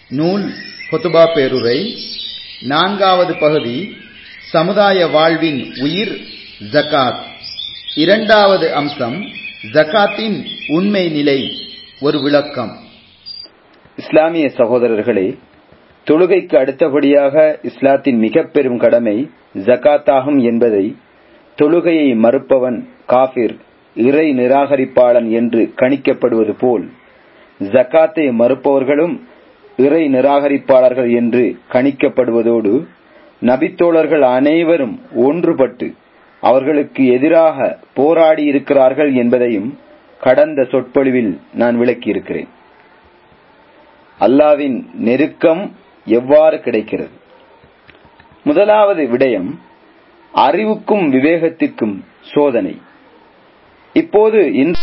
நூல் கொத்துபா பேருரை நான்காவது பகுதி சமுதாய வாழ்வின் உயிர் ஜகாத் இரண்டாவது அம்சம் ஜகாத்தின் உண்மை நிலை ஒரு விளக்கம் இஸ்லாமிய சகோதரர்களே தொழுகைக்கு அடுத்தபடியாக இஸ்லாத்தின் மிக பெரும் கடமை ஜகாத்தாகும் என்பதை தொழுகையை மறுப்பவன் காபிர் இறை நிராகரிப்பாளன் என்று கணிக்கப்படுவது போல் ஜக்காத்தை மறுப்பவர்களும் இறை நிராகரிப்பாளர்கள் என்று கணிக்கப்படுவதோடு நபித்தோழர்கள் அனைவரும் ஒன்றுபட்டு அவர்களுக்கு எதிராக போராடி இருக்கிறார்கள் என்பதையும் கடந்த சொற்பொழிவில் நான் விளக்கியிருக்கிறேன் அல்லாவின் நெருக்கம் எவ்வாறு கிடைக்கிறது முதலாவது விடயம் அறிவுக்கும் விவேகத்திற்கும் சோதனை இப்போது இந்த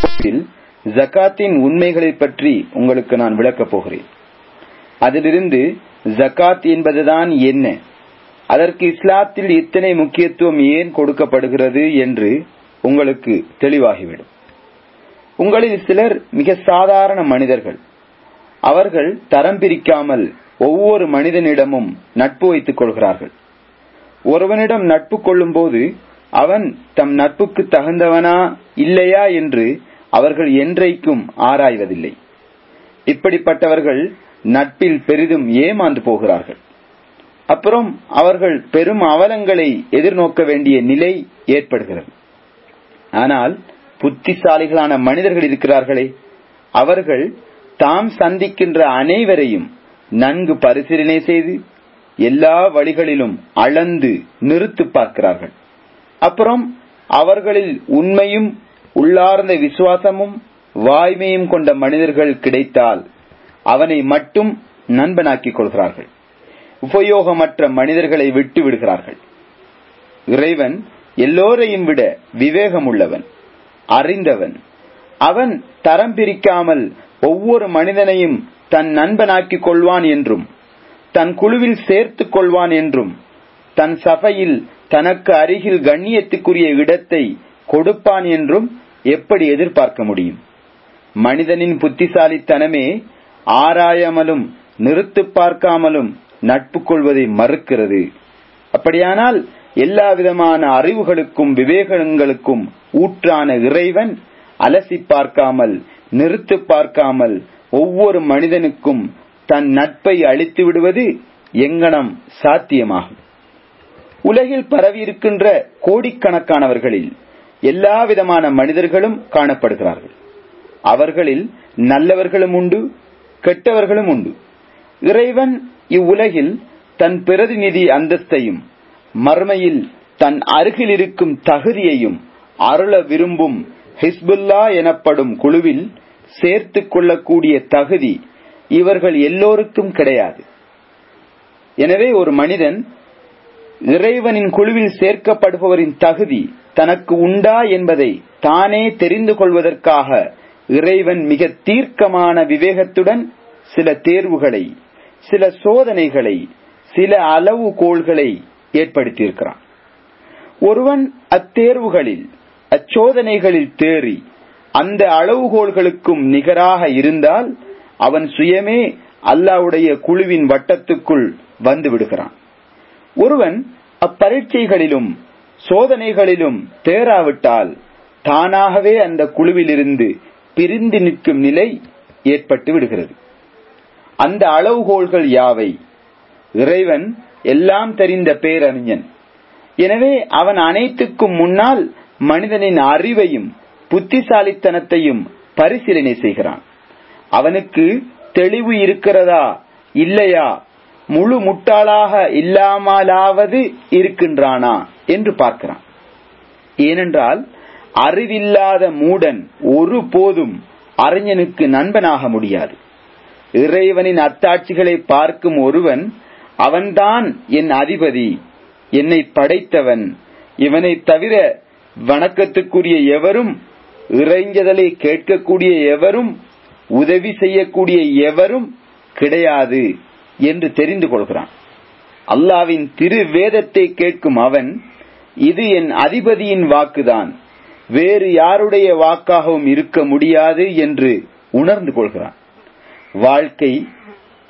ஜக்காத்தின் உண்மைகளை பற்றி உங்களுக்கு நான் விளக்கப் போகிறேன் அதிலிருந்து ஜக்காத் என்பதுதான் என்ன அதற்கு இஸ்லாத்தில் இத்தனை முக்கியத்துவம் ஏன் கொடுக்கப்படுகிறது என்று உங்களுக்கு தெளிவாகிவிடும் உங்களில் சிலர் மிக சாதாரண மனிதர்கள் அவர்கள் தரம் பிரிக்காமல் ஒவ்வொரு மனிதனிடமும் நட்பு வைத்துக் கொள்கிறார்கள் ஒருவனிடம் நட்பு கொள்ளும் போது அவன் தம் நட்புக்கு தகுந்தவனா இல்லையா என்று அவர்கள் என்றைக்கும் ஆராய்வதில்லை இப்படிப்பட்டவர்கள் நட்பில் பெரிதும் ஏமாந்து போகிறார்கள் அப்புறம் அவர்கள் பெரும் அவலங்களை எதிர்நோக்க வேண்டிய நிலை ஏற்படுகிறது ஆனால் புத்திசாலிகளான மனிதர்கள் இருக்கிறார்களே அவர்கள் தாம் சந்திக்கின்ற அனைவரையும் நன்கு பரிசீலனை செய்து எல்லா வழிகளிலும் அளந்து நிறுத்து பார்க்கிறார்கள் அப்புறம் அவர்களில் உண்மையும் உள்ளார்ந்த விசுவாசமும் வாய்மையும் கொண்ட மனிதர்கள் கிடைத்தால் அவனை மட்டும் நண்பனாக்கிக் கொள்கிறார்கள் உபயோகமற்ற மனிதர்களை விட்டு விடுகிறார்கள் இறைவன் எல்லோரையும் விட விவேகம் உள்ளவன் அறிந்தவன் அவன் தரம் பிரிக்காமல் ஒவ்வொரு மனிதனையும் தன் நண்பனாக்கிக் கொள்வான் என்றும் தன் குழுவில் சேர்த்துக் கொள்வான் என்றும் தன் சபையில் தனக்கு அருகில் கண்ணியத்துக்குரிய இடத்தை கொடுப்பான் என்றும் எப்படி எதிர்பார்க்க முடியும் மனிதனின் புத்திசாலித்தனமே ஆராயாமலும் நிறுத்து பார்க்காமலும் நட்பு கொள்வதை மறுக்கிறது அப்படியானால் எல்லா விதமான அறிவுகளுக்கும் விவேகங்களுக்கும் ஊற்றான இறைவன் அலசி பார்க்காமல் நிறுத்து பார்க்காமல் ஒவ்வொரு மனிதனுக்கும் தன் நட்பை அளித்து விடுவது எங்கனம் சாத்தியமாகும் உலகில் பரவியிருக்கின்ற கோடிக்கணக்கானவர்களில் எல்லா விதமான மனிதர்களும் காணப்படுகிறார்கள் அவர்களில் நல்லவர்களும் உண்டு கெட்டவர்களும் உண்டு இறைவன் இவ்வுலகில் தன் பிரதிநிதி அந்தஸ்தையும் மர்மையில் தன் அருகில் இருக்கும் தகுதியையும் அருள விரும்பும் ஹிஸ்புல்லா எனப்படும் குழுவில் சேர்த்துக் கொள்ளக்கூடிய தகுதி இவர்கள் எல்லோருக்கும் கிடையாது எனவே ஒரு மனிதன் இறைவனின் குழுவில் சேர்க்கப்படுபவரின் தகுதி தனக்கு உண்டா என்பதை தானே தெரிந்து கொள்வதற்காக இறைவன் மிக தீர்க்கமான விவேகத்துடன் சில தேர்வுகளை சில சோதனைகளை சில அளவுகோள்களை ஏற்படுத்தியிருக்கிறான் ஒருவன் அத்தேர்வுகளில் அச்சோதனைகளில் தேறி அந்த அளவுகோள்களுக்கும் நிகராக இருந்தால் அவன் சுயமே அல்லாவுடைய குழுவின் வட்டத்துக்குள் வந்து விடுகிறான் ஒருவன் அப்பரீட்சைகளிலும் சோதனைகளிலும் தேராவிட்டால் தானாகவே அந்த குழுவிலிருந்து பிரிந்து நிற்கும் நிலை ஏற்பட்டு விடுகிறது அந்த அளவுகோள்கள் யாவை இறைவன் எல்லாம் தெரிந்த பேரறிஞன் எனவே அவன் அனைத்துக்கும் முன்னால் மனிதனின் அறிவையும் புத்திசாலித்தனத்தையும் பரிசீலனை செய்கிறான் அவனுக்கு தெளிவு இருக்கிறதா இல்லையா முழு முட்டாளாக இல்லாமலாவது இருக்கின்றானா என்று பார்க்கிறான் ஏனென்றால் அறிவில்லாத மூடன் ஒரு போதும் அறிஞனுக்கு நண்பனாக முடியாது இறைவனின் அத்தாட்சிகளை பார்க்கும் ஒருவன் அவன்தான் என் அதிபதி என்னை படைத்தவன் இவனை தவிர வணக்கத்துக்குரிய எவரும் இறைஞ்சதலை கேட்கக்கூடிய எவரும் உதவி செய்யக்கூடிய எவரும் கிடையாது என்று தெரிந்து கொள்கிறான் அல்லாவின் திரு வேதத்தை கேட்கும் அவன் இது என் அதிபதியின் வாக்குதான் வேறு யாருடைய வாக்காகவும் இருக்க முடியாது என்று உணர்ந்து கொள்கிறான் வாழ்க்கை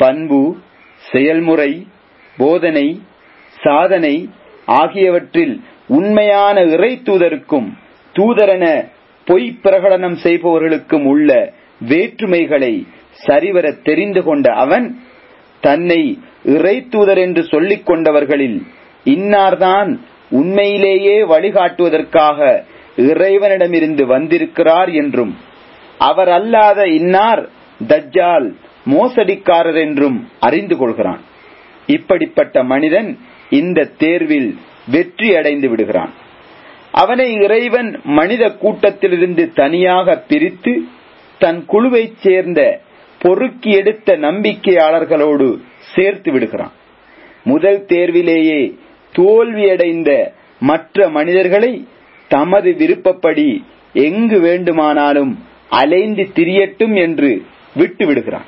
பண்பு செயல்முறை போதனை சாதனை ஆகியவற்றில் உண்மையான இறை தூதருக்கும் தூதரென பொய் பிரகடனம் செய்பவர்களுக்கும் உள்ள வேற்றுமைகளை சரிவர தெரிந்து கொண்ட அவன் தன்னை இறை தூதர் என்று சொல்லிக் கொண்டவர்களில் இன்னார்தான் உண்மையிலேயே வழிகாட்டுவதற்காக இறைவனிடமிருந்து வந்திருக்கிறார் என்றும் அவர் அல்லாத இன்னார் தஜ்ஜால் மோசடிக்காரர் என்றும் அறிந்து கொள்கிறான் இப்படிப்பட்ட மனிதன் இந்த தேர்வில் வெற்றி அடைந்து விடுகிறான் அவனை இறைவன் மனித கூட்டத்திலிருந்து தனியாக பிரித்து தன் குழுவைச் சேர்ந்த பொறுக்கி எடுத்த நம்பிக்கையாளர்களோடு சேர்த்து விடுகிறான் முதல் தேர்விலேயே தோல்வியடைந்த மற்ற மனிதர்களை தமது விருப்பப்படி எங்கு வேண்டுமானாலும் அலைந்து திரியட்டும் என்று விட்டு விடுகிறான்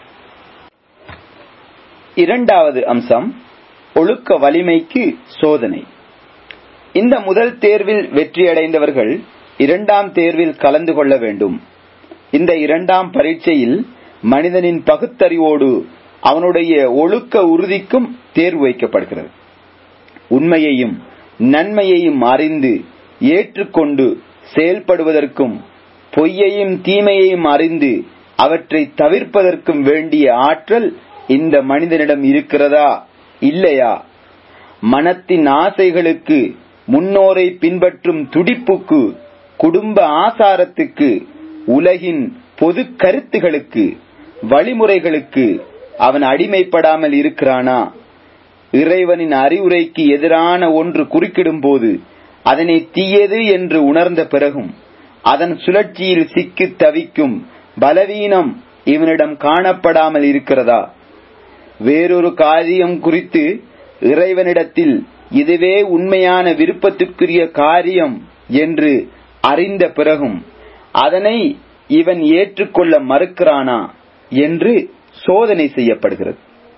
இரண்டாவது அம்சம் ஒழுக்க வலிமைக்கு சோதனை இந்த முதல் தேர்வில் வெற்றியடைந்தவர்கள் இரண்டாம் தேர்வில் கலந்து கொள்ள வேண்டும் இந்த இரண்டாம் பரீட்சையில் மனிதனின் பகுத்தறிவோடு அவனுடைய ஒழுக்க உறுதிக்கும் தேர்வு வைக்கப்படுகிறது உண்மையையும் நன்மையையும் அறிந்து ஏற்றுக்கொண்டு செயல்படுவதற்கும் பொய்யையும் தீமையையும் அறிந்து அவற்றை தவிர்ப்பதற்கும் வேண்டிய ஆற்றல் இந்த மனிதனிடம் இருக்கிறதா இல்லையா மனத்தின் ஆசைகளுக்கு முன்னோரை பின்பற்றும் துடிப்புக்கு குடும்ப ஆசாரத்துக்கு உலகின் பொது கருத்துகளுக்கு வழிமுறைகளுக்கு அவன் அடிமைப்படாமல் இருக்கிறானா இறைவனின் அறிவுரைக்கு எதிரான ஒன்று குறுக்கிடும் போது அதனை தீயது என்று உணர்ந்த பிறகும் அதன் சுழற்சியில் சிக்கி தவிக்கும் பலவீனம் இவனிடம் காணப்படாமல் இருக்கிறதா வேறொரு காரியம் குறித்து இறைவனிடத்தில் இதுவே உண்மையான விருப்பத்திற்குரிய காரியம் என்று அறிந்த பிறகும் அதனை இவன் ஏற்றுக்கொள்ள மறுக்கிறானா என்று சோதனை செய்யப்படுகிறது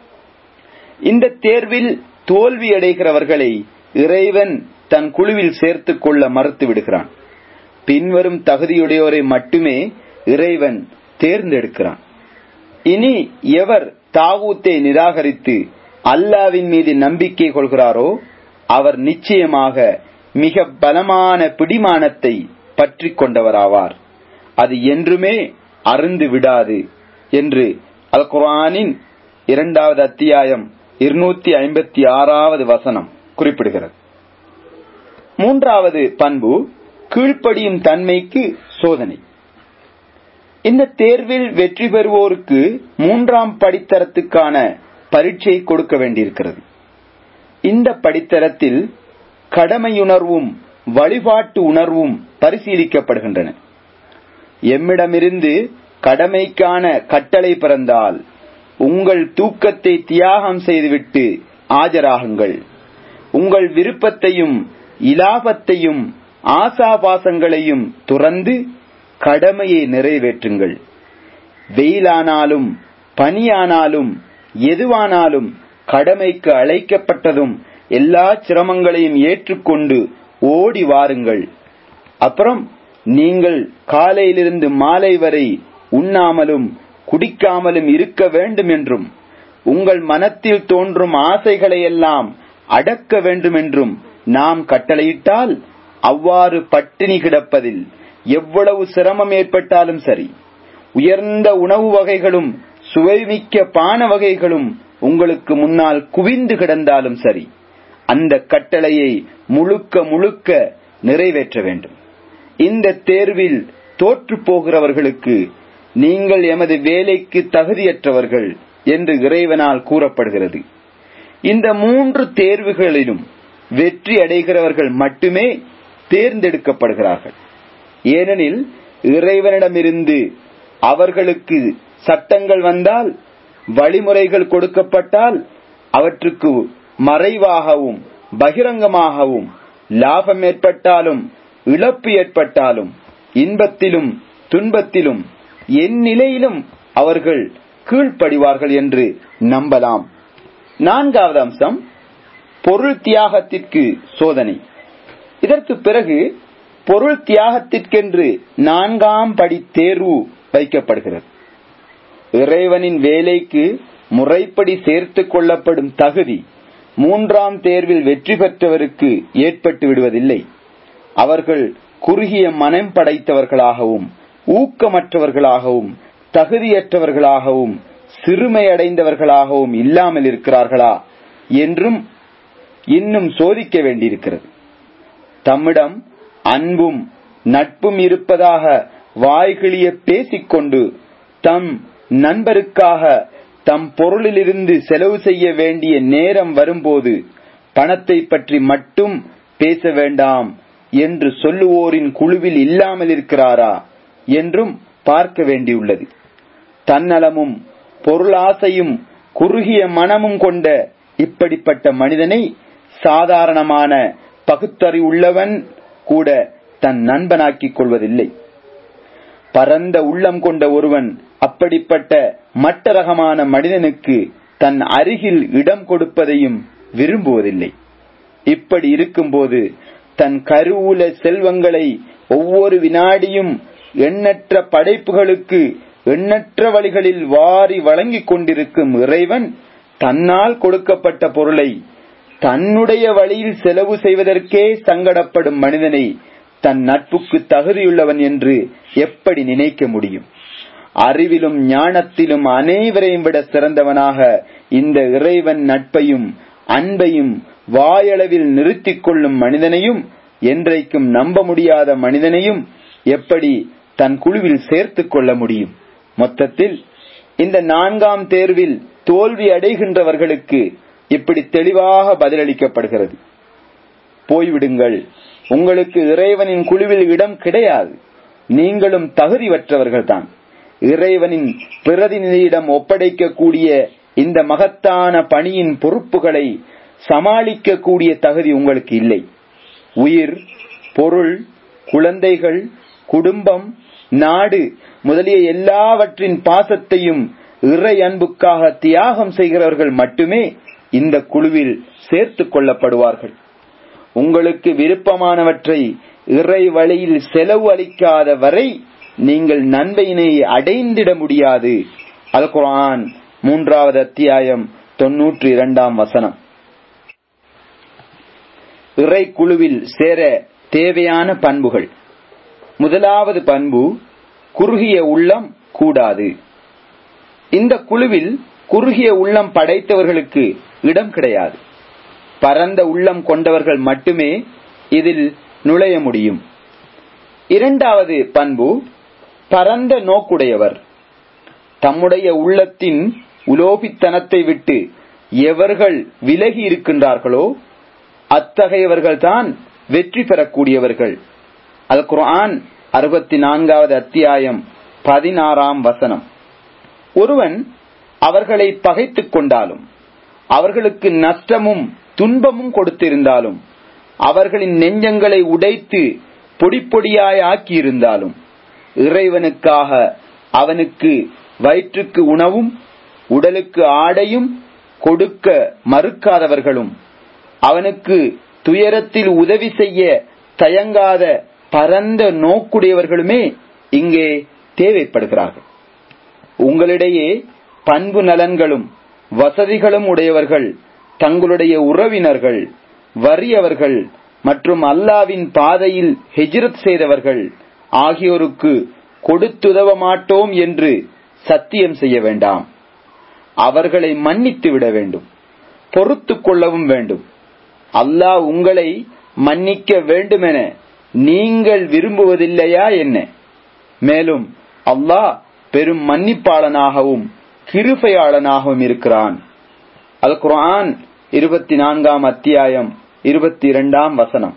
இந்த தேர்வில் தோல்வியடைகிறவர்களை இறைவன் தன் குழுவில் சேர்த்துக் கொள்ள மறுத்து விடுகிறான் பின்வரும் தகுதியுடையோரை மட்டுமே இறைவன் தேர்ந்தெடுக்கிறான் இனி எவர் தாவூத்தை நிராகரித்து அல்லாவின் மீது நம்பிக்கை கொள்கிறாரோ அவர் நிச்சயமாக மிக பலமான பிடிமானத்தை பற்றி கொண்டவராவார் அது என்றுமே அருந்து விடாது என்று அல் குரானின் இரண்டாவது அத்தியாயம் இருநூத்தி ஐம்பத்தி ஆறாவது வசனம் குறிப்பிடுகிறது மூன்றாவது பண்பு கீழ்ப்படியும் தன்மைக்கு சோதனை இந்த தேர்வில் வெற்றி பெறுவோருக்கு மூன்றாம் படித்தரத்துக்கான பரீட்சை கொடுக்க வேண்டியிருக்கிறது இந்த படித்தரத்தில் கடமையுணர்வும் வழிபாட்டு உணர்வும் பரிசீலிக்கப்படுகின்றன எம்மிடமிருந்து கடமைக்கான கட்டளை பிறந்தால் உங்கள் தூக்கத்தை தியாகம் செய்துவிட்டு ஆஜராகுங்கள் உங்கள் விருப்பத்தையும் இலாபத்தையும் ஆசாபாசங்களையும் துறந்து கடமையை நிறைவேற்றுங்கள் வெயிலானாலும் பனியானாலும் எதுவானாலும் கடமைக்கு அழைக்கப்பட்டதும் எல்லா சிரமங்களையும் ஏற்றுக்கொண்டு ஓடி வாருங்கள் அப்புறம் நீங்கள் காலையிலிருந்து மாலை வரை உண்ணாமலும் குடிக்காமலும் இருக்க வேண்டும் என்றும் உங்கள் மனத்தில் தோன்றும் ஆசைகளை எல்லாம் அடக்க வேண்டும் என்றும் நாம் கட்டளையிட்டால் அவ்வாறு பட்டினி கிடப்பதில் எவ்வளவு சிரமம் ஏற்பட்டாலும் சரி உயர்ந்த உணவு வகைகளும் சுவைமிக்க பான வகைகளும் உங்களுக்கு முன்னால் குவிந்து கிடந்தாலும் சரி அந்த கட்டளையை முழுக்க முழுக்க நிறைவேற்ற வேண்டும் இந்த தேர்வில் தோற்று போகிறவர்களுக்கு நீங்கள் எமது வேலைக்கு தகுதியற்றவர்கள் என்று இறைவனால் கூறப்படுகிறது இந்த மூன்று தேர்வுகளிலும் வெற்றி அடைகிறவர்கள் மட்டுமே தேர்ந்தெடுக்கப்படுகிறார்கள் ஏனெனில் இறைவனிடமிருந்து அவர்களுக்கு சட்டங்கள் வந்தால் வழிமுறைகள் கொடுக்கப்பட்டால் அவற்றுக்கு மறைவாகவும் பகிரங்கமாகவும் லாபம் ஏற்பட்டாலும் இழப்பு ஏற்பட்டாலும் இன்பத்திலும் துன்பத்திலும் என் நிலையிலும் அவர்கள் கீழ்ப்படிவார்கள் என்று நம்பலாம் நான்காவது அம்சம் பொருள் தியாகத்திற்கு சோதனை இதற்கு பிறகு பொருள் தியாகத்திற்கென்று நான்காம் படி தேர்வு வைக்கப்படுகிறது இறைவனின் வேலைக்கு முறைப்படி சேர்த்துக் கொள்ளப்படும் தகுதி மூன்றாம் தேர்வில் வெற்றி பெற்றவருக்கு ஏற்பட்டு விடுவதில்லை அவர்கள் குறுகிய மனம் படைத்தவர்களாகவும் ஊக்கமற்றவர்களாகவும் தகுதியற்றவர்களாகவும் சிறுமையடைந்தவர்களாகவும் இல்லாமல் இருக்கிறார்களா என்றும் இன்னும் சோதிக்க வேண்டியிருக்கிறது தம்மிடம் அன்பும் நட்பும் இருப்பதாக வாய்கிளிய பேசிக்கொண்டு தம் நண்பருக்காக தம் பொருளிலிருந்து செலவு செய்ய வேண்டிய நேரம் வரும்போது பணத்தை பற்றி மட்டும் பேச வேண்டாம் என்று சொல்லுவோரின் குழுவில் இல்லாமல் இருக்கிறாரா என்றும் பார்க்க வேண்டியுள்ளது தன்னலமும் பொருளாசையும் குறுகிய மனமும் கொண்ட இப்படிப்பட்ட மனிதனை சாதாரணமான பகுத்தறிவுள்ளவன் கூட தன் நண்பனாக்கிக் கொள்வதில்லை பரந்த உள்ளம் கொண்ட ஒருவன் அப்படிப்பட்ட மட்ட ரகமான மனிதனுக்கு தன் அருகில் இடம் கொடுப்பதையும் விரும்புவதில்லை இப்படி இருக்கும்போது தன் கருவூல செல்வங்களை ஒவ்வொரு வினாடியும் எண்ணற்ற படைப்புகளுக்கு எண்ணற்ற வழிகளில் வாரி வழங்கிக் கொண்டிருக்கும் இறைவன் தன்னால் கொடுக்கப்பட்ட பொருளை தன்னுடைய வழியில் செலவு செய்வதற்கே சங்கடப்படும் மனிதனை தன் நட்புக்கு தகுதியுள்ளவன் என்று எப்படி நினைக்க முடியும் அறிவிலும் ஞானத்திலும் அனைவரையும் விட சிறந்தவனாக இந்த இறைவன் நட்பையும் அன்பையும் வாயளவில் நிறுத்திக் கொள்ளும் மனிதனையும் என்றைக்கும் நம்ப முடியாத மனிதனையும் எப்படி தன் குழுவில் சேர்த்துக் கொள்ள முடியும் மொத்தத்தில் இந்த நான்காம் தேர்வில் தோல்வி அடைகின்றவர்களுக்கு இப்படி தெளிவாக பதிலளிக்கப்படுகிறது போய்விடுங்கள் உங்களுக்கு இறைவனின் குழுவில் இடம் கிடையாது நீங்களும் தகுதிவற்றவர்கள்தான் இறைவனின் பிரதிநிதியிடம் ஒப்படைக்கக்கூடிய இந்த மகத்தான பணியின் பொறுப்புகளை சமாளிக்கக்கூடிய தகுதி உங்களுக்கு இல்லை உயிர் பொருள் குழந்தைகள் குடும்பம் நாடு முதலிய எல்லாவற்றின் பாசத்தையும் இறை அன்புக்காக தியாகம் செய்கிறவர்கள் மட்டுமே இந்த குழுவில் சேர்த்துக் கொள்ளப்படுவார்கள் உங்களுக்கு விருப்பமானவற்றை இறை வழியில் செலவு அளிக்காத வரை நீங்கள் நன்மையினை அடைந்திட முடியாது அல் குரான் மூன்றாவது அத்தியாயம் தொன்னூற்றி இரண்டாம் வசனம் இறை குழுவில் சேர தேவையான பண்புகள் முதலாவது பண்பு குறுகிய உள்ளம் கூடாது இந்த குழுவில் குறுகிய உள்ளம் படைத்தவர்களுக்கு இடம் கிடையாது பரந்த உள்ளம் கொண்டவர்கள் மட்டுமே இதில் நுழைய முடியும் இரண்டாவது பண்பு பரந்த நோக்குடையவர் தம்முடைய உள்ளத்தின் உலோபித்தனத்தை விட்டு எவர்கள் விலகி இருக்கின்றார்களோ அத்தகையவர்கள்தான் வெற்றி பெறக்கூடியவர்கள் அல் குர்ஆன் அறுபத்தி நான்காவது அத்தியாயம் பதினாறாம் வசனம் ஒருவன் அவர்களை பகைத்துக் கொண்டாலும் அவர்களுக்கு நஷ்டமும் துன்பமும் கொடுத்திருந்தாலும் அவர்களின் நெஞ்சங்களை உடைத்து பொடி பொடியாய் ஆக்கியிருந்தாலும் இறைவனுக்காக அவனுக்கு வயிற்றுக்கு உணவும் உடலுக்கு ஆடையும் கொடுக்க மறுக்காதவர்களும் அவனுக்கு துயரத்தில் உதவி செய்ய தயங்காத பரந்த நோக்குடையவர்களுமே இங்கே தேவைப்படுகிறார்கள் உங்களிடையே பண்பு நலன்களும் வசதிகளும் உடையவர்கள் தங்களுடைய உறவினர்கள் வறியவர்கள் மற்றும் அல்லாவின் பாதையில் ஹெஜ்ரத் செய்தவர்கள் ஆகியோருக்கு கொடுத்துதவ மாட்டோம் என்று சத்தியம் செய்ய வேண்டாம் அவர்களை மன்னித்து விட வேண்டும் பொறுத்து கொள்ளவும் வேண்டும் அல்லாஹ் உங்களை மன்னிக்க வேண்டுமென நீங்கள் விரும்புவதில்லையா என்ன மேலும் அல்லாஹ் பெரும் மன்னிப்பாளனாகவும் கிருபையாளனாகவும் இருக்கிறான் அல் குர்ஆன் இருபத்தி நான்காம் அத்தியாயம் இருபத்தி இரண்டாம் வசனம்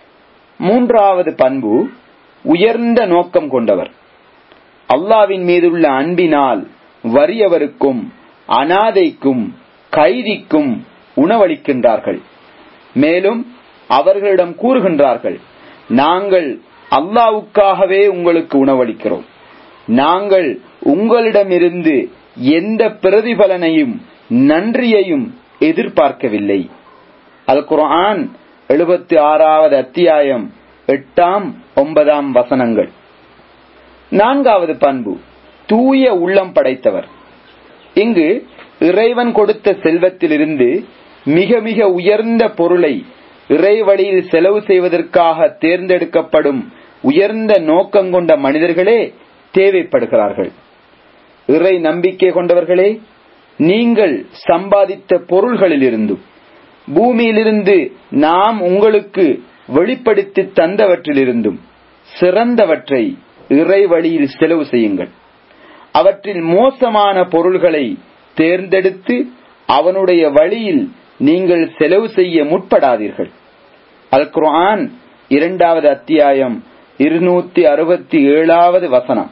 மூன்றாவது பண்பு உயர்ந்த நோக்கம் கொண்டவர் அல்லாவின் மீதுள்ள அன்பினால் வறியவருக்கும் அனாதைக்கும் கைதிக்கும் உணவளிக்கின்றார்கள் மேலும் அவர்களிடம் கூறுகின்றார்கள் நாங்கள் அல்லாவுக்காகவே உங்களுக்கு உணவளிக்கிறோம் நாங்கள் உங்களிடமிருந்து எந்த பிரதிபலனையும் நன்றியையும் எதிர்பார்க்கவில்லை அல் குர்ஆன் எழுபத்தி ஆறாவது அத்தியாயம் எட்டாம் ஒன்பதாம் வசனங்கள் நான்காவது பண்பு தூய உள்ளம் படைத்தவர் இங்கு இறைவன் கொடுத்த செல்வத்திலிருந்து மிக மிக உயர்ந்த பொருளை இறை வழியில் செலவு செய்வதற்காக தேர்ந்தெடுக்கப்படும் உயர்ந்த நோக்கம் கொண்ட மனிதர்களே தேவைப்படுகிறார்கள் இறை நம்பிக்கை கொண்டவர்களே நீங்கள் சம்பாதித்த பொருள்களிலிருந்தும் பூமியிலிருந்து நாம் உங்களுக்கு வெளிப்படுத்தி தந்தவற்றிலிருந்தும் சிறந்தவற்றை இறை வழியில் செலவு செய்யுங்கள் அவற்றில் மோசமான பொருள்களை தேர்ந்தெடுத்து அவனுடைய வழியில் நீங்கள் செலவு செய்ய முற்படாதீர்கள் அல் குர்ஆன் இரண்டாவது அத்தியாயம் இருநூத்தி அறுபத்தி ஏழாவது வசனம்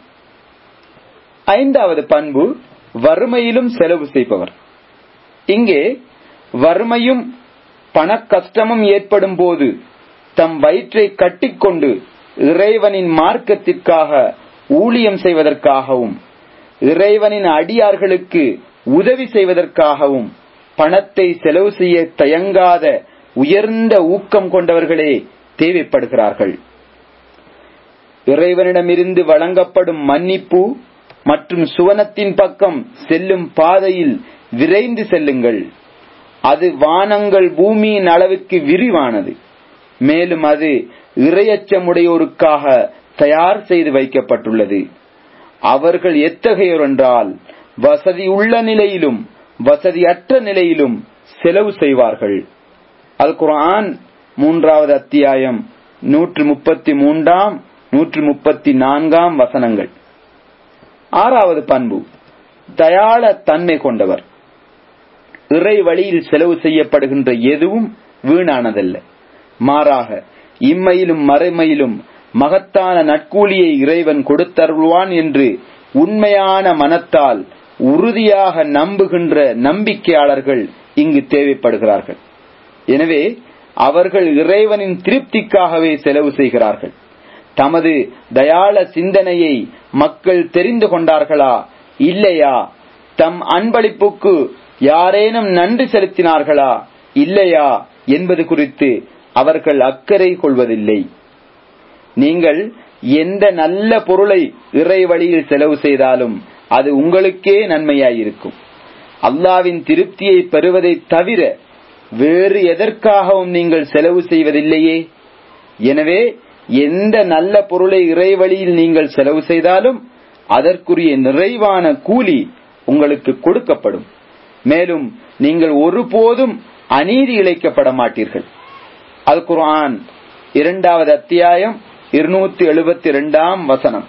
ஐந்தாவது பண்பு வறுமையிலும் செலவு செய்பவர் இங்கே வறுமையும் பண கஷ்டமும் ஏற்படும் போது தம் வயிற்றை கட்டிக்கொண்டு இறைவனின் மார்க்கத்திற்காக ஊழியம் செய்வதற்காகவும் இறைவனின் அடியார்களுக்கு உதவி செய்வதற்காகவும் பணத்தை செலவு செய்ய தயங்காத உயர்ந்த ஊக்கம் கொண்டவர்களே தேவைப்படுகிறார்கள் இறைவனிடமிருந்து வழங்கப்படும் மன்னிப்பு மற்றும் சுவனத்தின் பக்கம் செல்லும் பாதையில் விரைந்து செல்லுங்கள் அது வானங்கள் பூமியின் அளவுக்கு விரிவானது மேலும் அது இரையச்சமுடையோருக்காக தயார் செய்து வைக்கப்பட்டுள்ளது அவர்கள் எத்தகையோர் என்றால் வசதி உள்ள நிலையிலும் வசதியற்ற நிலையிலும் செலவு செய்வார்கள் அல் குர்ஆன் மூன்றாவது அத்தியாயம் நூற்று முப்பத்தி மூன்றாம் நூற்று முப்பத்தி நான்காம் வசனங்கள் ஆறாவது பண்பு தயாள தன்மை கொண்டவர் இறை வழியில் செலவு செய்யப்படுகின்ற எதுவும் வீணானதல்ல மாறாக இம்மையிலும் மறைமையிலும் மகத்தான நட்கூலியை இறைவன் கொடுத்தருள்வான் என்று உண்மையான மனத்தால் உறுதியாக நம்புகின்ற நம்பிக்கையாளர்கள் இங்கு தேவைப்படுகிறார்கள் எனவே அவர்கள் இறைவனின் திருப்திக்காகவே செலவு செய்கிறார்கள் தமது தயாள சிந்தனையை மக்கள் தெரிந்து கொண்டார்களா இல்லையா தம் அன்பளிப்புக்கு யாரேனும் நன்றி செலுத்தினார்களா இல்லையா என்பது குறித்து அவர்கள் அக்கறை கொள்வதில்லை நீங்கள் எந்த நல்ல பொருளை இறை வழியில் செலவு செய்தாலும் அது உங்களுக்கே நன்மையாயிருக்கும் அல்லாவின் திருப்தியை பெறுவதை தவிர வேறு எதற்காகவும் நீங்கள் செலவு செய்வதில்லையே எனவே எந்த நல்ல பொருளை இறை வழியில் நீங்கள் செலவு செய்தாலும் அதற்குரிய நிறைவான கூலி உங்களுக்கு கொடுக்கப்படும் மேலும் நீங்கள் ஒருபோதும் அநீதி இழைக்கப்பட மாட்டீர்கள் அல் குர்ஆன் இரண்டாவது அத்தியாயம் இருநூத்தி எழுபத்தி இரண்டாம் வசனம்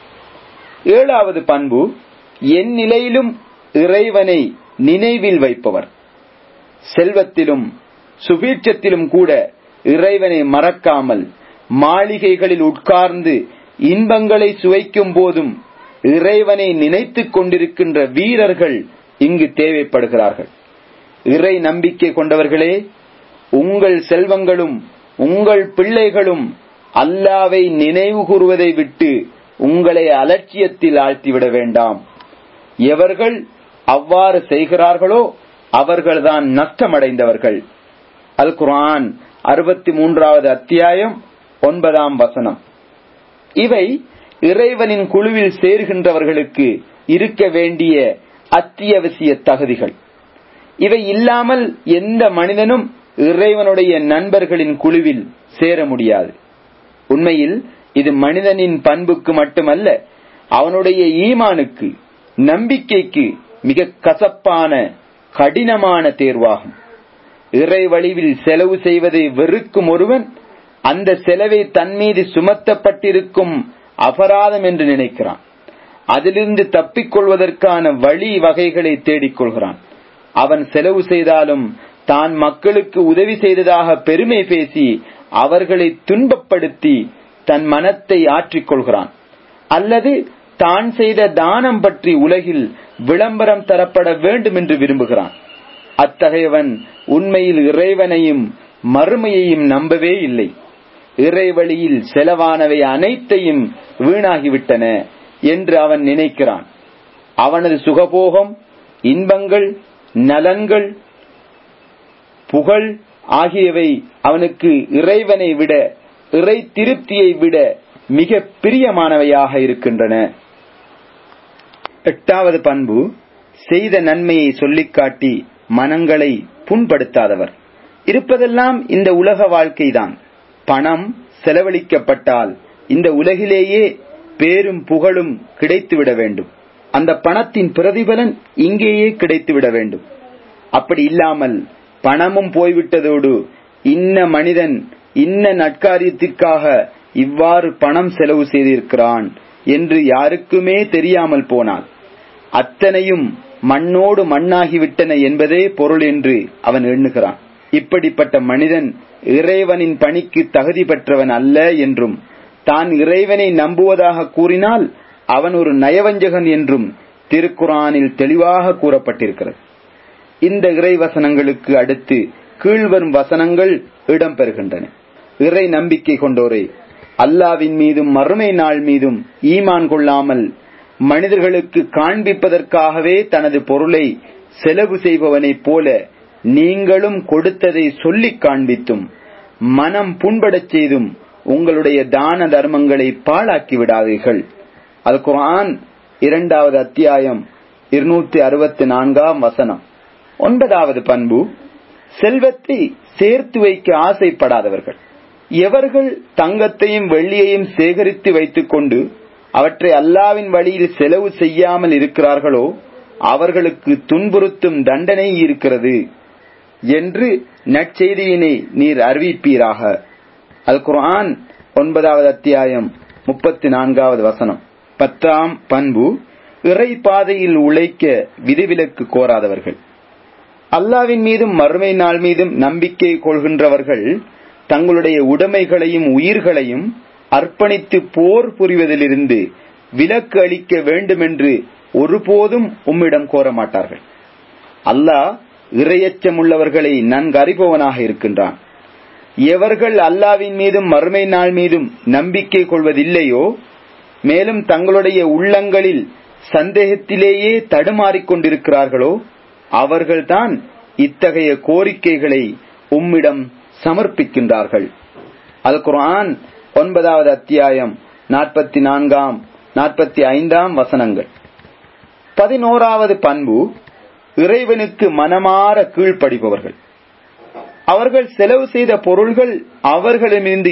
ஏழாவது பண்பு என் நிலையிலும் இறைவனை நினைவில் வைப்பவர் செல்வத்திலும் சுபீட்சத்திலும் கூட இறைவனை மறக்காமல் மாளிகைகளில் உட்கார்ந்து இன்பங்களை சுவைக்கும் போதும் இறைவனை நினைத்துக் கொண்டிருக்கின்ற வீரர்கள் இங்கு தேவைப்படுகிறார்கள் இறை நம்பிக்கை கொண்டவர்களே உங்கள் செல்வங்களும் உங்கள் பிள்ளைகளும் அல்லாவை நினைவு கூறுவதை விட்டு உங்களை அலட்சியத்தில் ஆழ்த்திவிட வேண்டாம் எவர்கள் அவ்வாறு செய்கிறார்களோ அவர்கள்தான் நஷ்டமடைந்தவர்கள் அல் குர்ஆன் அறுபத்தி மூன்றாவது அத்தியாயம் ஒன்பதாம் வசனம் இவை இறைவனின் குழுவில் சேர்கின்றவர்களுக்கு இருக்க வேண்டிய அத்தியாவசிய தகுதிகள் இவை இல்லாமல் எந்த மனிதனும் இறைவனுடைய நண்பர்களின் குழுவில் சேர முடியாது உண்மையில் இது மனிதனின் பண்புக்கு மட்டுமல்ல அவனுடைய ஈமானுக்கு நம்பிக்கைக்கு மிக கசப்பான கடினமான தேர்வாகும் இறை வழிவில் செலவு செய்வதை வெறுக்கும் ஒருவன் அந்த செலவை தன் மீது சுமத்தப்பட்டிருக்கும் அபராதம் என்று நினைக்கிறான் அதிலிருந்து தப்பிக்கொள்வதற்கான வழி வகைகளை தேடிக்கொள்கிறான் அவன் செலவு செய்தாலும் தான் மக்களுக்கு உதவி செய்ததாக பெருமை பேசி அவர்களை துன்பப்படுத்தி தன் மனத்தை ஆற்றிக்கொள்கிறான் அல்லது தான் செய்த தானம் பற்றி உலகில் விளம்பரம் தரப்பட வேண்டும் என்று விரும்புகிறான் அத்தகையவன் உண்மையில் இறைவனையும் மறுமையையும் நம்பவே இல்லை இறை வழியில் செலவானவை அனைத்தையும் வீணாகிவிட்டன என்று அவன் நினைக்கிறான் அவனது சுகபோகம் இன்பங்கள் நலன்கள் புகழ் ஆகியவை அவனுக்கு இறைவனை விட இறை திருப்தியை விட மிக பிரியமானவையாக இருக்கின்றன எட்டாவது பண்பு செய்த நன்மையை சொல்லிக் காட்டி மனங்களை புண்படுத்தாதவர் இருப்பதெல்லாம் இந்த உலக வாழ்க்கைதான் பணம் செலவழிக்கப்பட்டால் இந்த உலகிலேயே பேரும் புகழும் கிடைத்துவிட வேண்டும் அந்த பணத்தின் பிரதிபலன் இங்கேயே கிடைத்துவிட வேண்டும் அப்படி இல்லாமல் பணமும் போய்விட்டதோடு இன்ன மனிதன் இன்ன நட்காரியத்திற்காக இவ்வாறு பணம் செலவு செய்திருக்கிறான் என்று யாருக்குமே தெரியாமல் போனால் அத்தனையும் மண்ணோடு மண்ணாகிவிட்டன என்பதே பொருள் என்று அவன் எண்ணுகிறான் இப்படிப்பட்ட மனிதன் இறைவனின் பணிக்கு தகுதி பெற்றவன் அல்ல என்றும் தான் இறைவனை நம்புவதாக கூறினால் அவன் ஒரு நயவஞ்சகன் என்றும் திருக்குரானில் தெளிவாக கூறப்பட்டிருக்கிறது இந்த இறை வசனங்களுக்கு அடுத்து கீழ்வரும் வசனங்கள் இடம்பெறுகின்றன இறை நம்பிக்கை கொண்டோரே அல்லாவின் மீதும் மறுமை நாள் மீதும் ஈமான் கொள்ளாமல் மனிதர்களுக்கு காண்பிப்பதற்காகவே தனது பொருளை செலவு செய்பவனைப் போல நீங்களும் கொடுத்ததை சொல்லிக் காண்பித்தும் மனம் புண்படச் செய்தும் உங்களுடைய தான தர்மங்களை பாழாக்கி விடாதீர்கள் அது குரான் இரண்டாவது அத்தியாயம் இருநூத்தி அறுபத்தி நான்காம் வசனம் ஒன்பதாவது பண்பு செல்வத்தை சேர்த்து வைக்க ஆசைப்படாதவர்கள் எவர்கள் தங்கத்தையும் வெள்ளியையும் சேகரித்து வைத்துக் கொண்டு அவற்றை அல்லாவின் வழியில் செலவு செய்யாமல் இருக்கிறார்களோ அவர்களுக்கு துன்புறுத்தும் தண்டனை இருக்கிறது என்று நற்செய்தியினை நீர் அறிவிப்பீராக அல் குர்ஆன் ஒன்பதாவது அத்தியாயம் முப்பத்தி நான்காவது வசனம் பத்தாம் பண்பு இறை பாதையில் உழைக்க விதிவிலக்கு கோராதவர்கள் அல்லாவின் மீதும் மறுமை நாள் மீதும் நம்பிக்கை கொள்கின்றவர்கள் தங்களுடைய உடைமைகளையும் உயிர்களையும் அர்ப்பணித்து போர் புரிவதிலிருந்து விலக்கு அளிக்க வேண்டுமென்று ஒருபோதும் உம்மிடம் கோர மாட்டார்கள் அல்லாஹ் இரையச்சம் உள்ளவர்களை நன்கு அறிபவனாக இருக்கின்றான் எவர்கள் அல்லாவின் மீதும் மறுமை நாள் மீதும் நம்பிக்கை கொள்வதில்லையோ மேலும் தங்களுடைய உள்ளங்களில் சந்தேகத்திலேயே தடுமாறிக் கொண்டிருக்கிறார்களோ அவர்கள்தான் இத்தகைய கோரிக்கைகளை உம்மிடம் சமர்ப்பிக்கின்றார்கள் அல் குர்ஆன் ஒன்பதாவது அத்தியாயம் நாற்பத்தி நான்காம் நாற்பத்தி ஐந்தாம் வசனங்கள் பதினோராவது பண்பு இறைவனுக்கு மனமாற கீழ்ப்படிபவர்கள் அவர்கள் செலவு செய்த பொருள்கள் அவர்களிடமிருந்து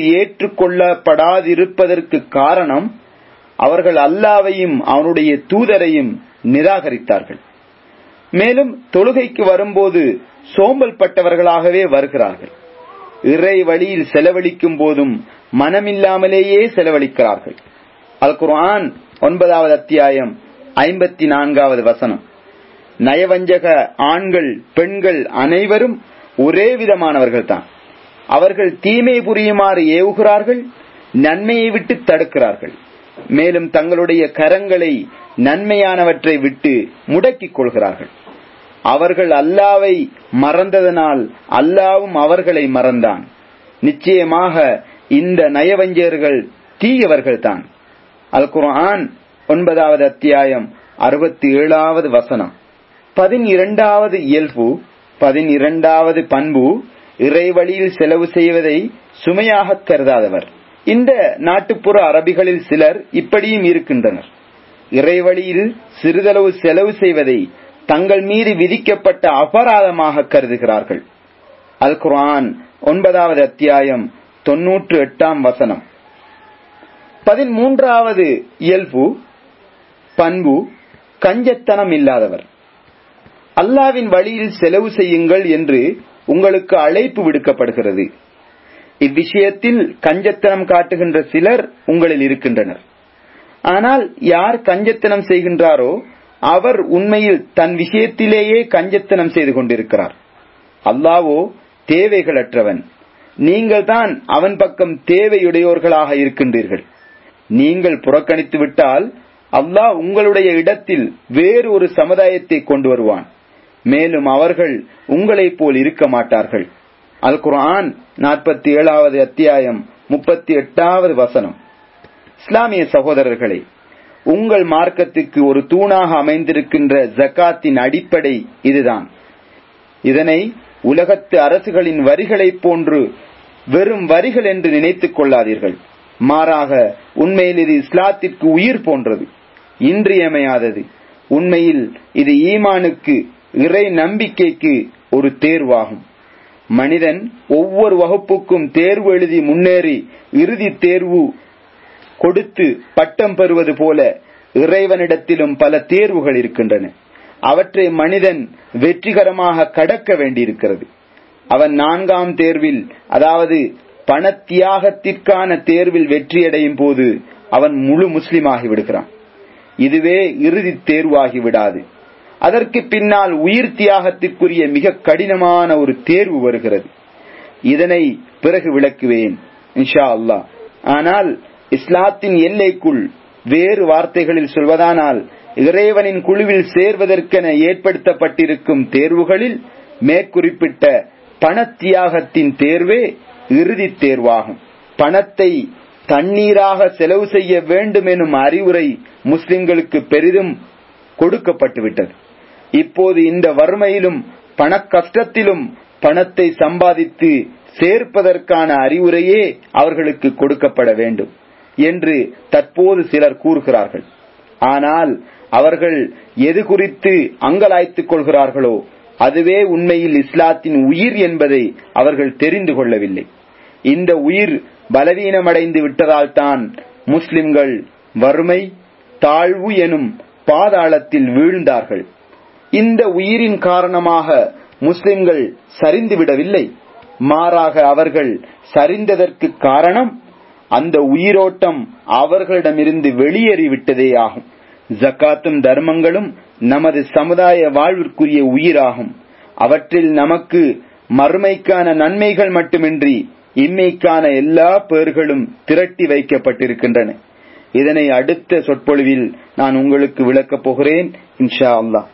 ஏற்றுக்கொள்ளப்படாதிருப்பதற்கு காரணம் அவர்கள் அல்லாவையும் அவனுடைய தூதரையும் நிராகரித்தார்கள் மேலும் தொழுகைக்கு வரும்போது சோம்பல் பட்டவர்களாகவே வருகிறார்கள் இறை வழியில் செலவழிக்கும் போதும் மனமில்லாமலேயே செலவழிக்கிறார்கள் அல் குர்ஆன் ஒன்பதாவது அத்தியாயம் ஐம்பத்தி நான்காவது வசனம் நயவஞ்சக ஆண்கள் பெண்கள் அனைவரும் ஒரே விதமானவர்கள் தான் அவர்கள் தீமை புரியுமாறு ஏவுகிறார்கள் நன்மையை விட்டு தடுக்கிறார்கள் மேலும் தங்களுடைய கரங்களை நன்மையானவற்றை விட்டு முடக்கிக் கொள்கிறார்கள் அவர்கள் அல்லாவை மறந்ததனால் அல்லாவும் அவர்களை மறந்தான் நிச்சயமாக இந்த நயவஞ்சகர்கள் தீயவர்கள்தான் அல் குர்ஆன் ஒன்பதாவது அத்தியாயம் அறுபத்தி ஏழாவது வசனம் பதினிரண்டாவது இயல்பு பதினிரண்டாவது பண்பு இறைவழியில் செலவு செய்வதை சுமையாக கருதாதவர் இந்த நாட்டுப்புற அரபிகளில் சிலர் இப்படியும் இருக்கின்றனர் இறைவழியில் சிறிதளவு செலவு செய்வதை தங்கள் மீது விதிக்கப்பட்ட அபராதமாக கருதுகிறார்கள் அல் குர்ஆன் ஒன்பதாவது அத்தியாயம் தொன்னூற்று எட்டாம் வசனம் பதிமூன்றாவது இயல்பு பண்பு கஞ்சத்தனம் இல்லாதவர் அல்லாவின் வழியில் செலவு செய்யுங்கள் என்று உங்களுக்கு அழைப்பு விடுக்கப்படுகிறது இவ்விஷயத்தில் கஞ்சத்தனம் காட்டுகின்ற சிலர் உங்களில் இருக்கின்றனர் ஆனால் யார் கஞ்சத்தனம் செய்கின்றாரோ அவர் உண்மையில் தன் விஷயத்திலேயே கஞ்சத்தனம் செய்து கொண்டிருக்கிறார் அல்லாவோ தேவைகளற்றவன் நீங்கள் தான் அவன் பக்கம் தேவையுடையோர்களாக இருக்கின்றீர்கள் நீங்கள் புறக்கணித்து விட்டால் அல்லாஹ் உங்களுடைய இடத்தில் வேறு ஒரு சமுதாயத்தை கொண்டு வருவான் மேலும் அவர்கள் உங்களைப் போல் இருக்க மாட்டார்கள் அல் குர்ஆன் நாற்பத்தி ஏழாவது அத்தியாயம் முப்பத்தி எட்டாவது வசனம் இஸ்லாமிய சகோதரர்களே உங்கள் மார்க்கத்துக்கு ஒரு தூணாக அமைந்திருக்கின்ற ஜக்காத்தின் அடிப்படை இதுதான் இதனை உலகத்து அரசுகளின் வரிகளைப் போன்று வெறும் வரிகள் என்று நினைத்துக் கொள்ளாதீர்கள் மாறாக உண்மையில் இது இஸ்லாத்திற்கு உயிர் போன்றது இன்றியமையாதது உண்மையில் இது ஈமானுக்கு இறை நம்பிக்கைக்கு ஒரு தேர்வாகும் மனிதன் ஒவ்வொரு வகுப்புக்கும் தேர்வு எழுதி முன்னேறி இறுதி தேர்வு கொடுத்து பட்டம் பெறுவது போல இறைவனிடத்திலும் பல தேர்வுகள் இருக்கின்றன அவற்றை மனிதன் வெற்றிகரமாக கடக்க வேண்டியிருக்கிறது அவன் நான்காம் தேர்வில் அதாவது பணத்தியாகத்திற்கான தேர்வில் வெற்றியடையும் போது அவன் முழு முஸ்லிமாகி விடுகிறான் இதுவே இறுதி தேர்வாகி விடாது அதற்கு பின்னால் உயிர் தியாகத்திற்குரிய மிக கடினமான ஒரு தேர்வு வருகிறது இதனை பிறகு விளக்குவேன் இன்ஷா அல்லாஹ் ஆனால் இஸ்லாத்தின் எல்லைக்குள் வேறு வார்த்தைகளில் சொல்வதானால் இறைவனின் குழுவில் சேர்வதற்கென ஏற்படுத்தப்பட்டிருக்கும் தேர்வுகளில் மேற்குறிப்பிட்ட பணத்தியாகத்தின் தேர்வே இறுதி தேர்வாகும் பணத்தை தண்ணீராக செலவு செய்ய வேண்டும் எனும் அறிவுரை முஸ்லிம்களுக்கு பெரிதும் கொடுக்கப்பட்டுவிட்டது இப்போது இந்த வறுமையிலும் பண கஷ்டத்திலும் பணத்தை சம்பாதித்து சேர்ப்பதற்கான அறிவுரையே அவர்களுக்கு கொடுக்கப்பட வேண்டும் என்று தற்போது சிலர் கூறுகிறார்கள் ஆனால் அவர்கள் எது குறித்து அங்கலாய்த்துக் கொள்கிறார்களோ அதுவே உண்மையில் இஸ்லாத்தின் உயிர் என்பதை அவர்கள் தெரிந்து கொள்ளவில்லை இந்த உயிர் பலவீனமடைந்து விட்டதால் தான் முஸ்லிம்கள் வறுமை தாழ்வு எனும் பாதாளத்தில் வீழ்ந்தார்கள் இந்த உயிரின் காரணமாக முஸ்லிம்கள் சரிந்து விடவில்லை மாறாக அவர்கள் சரிந்ததற்கு காரணம் அந்த உயிரோட்டம் அவர்களிடமிருந்து வெளியேறிவிட்டதே ஆகும் ஜக்காத்தும் தர்மங்களும் நமது சமுதாய வாழ்விற்குரிய உயிராகும் அவற்றில் நமக்கு மறுமைக்கான நன்மைகள் மட்டுமின்றி இம்மைக்கான எல்லா பேர்களும் திரட்டி வைக்கப்பட்டிருக்கின்றன இதனை அடுத்த சொற்பொழிவில் நான் உங்களுக்கு விளக்கப் போகிறேன் இன்ஷா அல்லாஹ்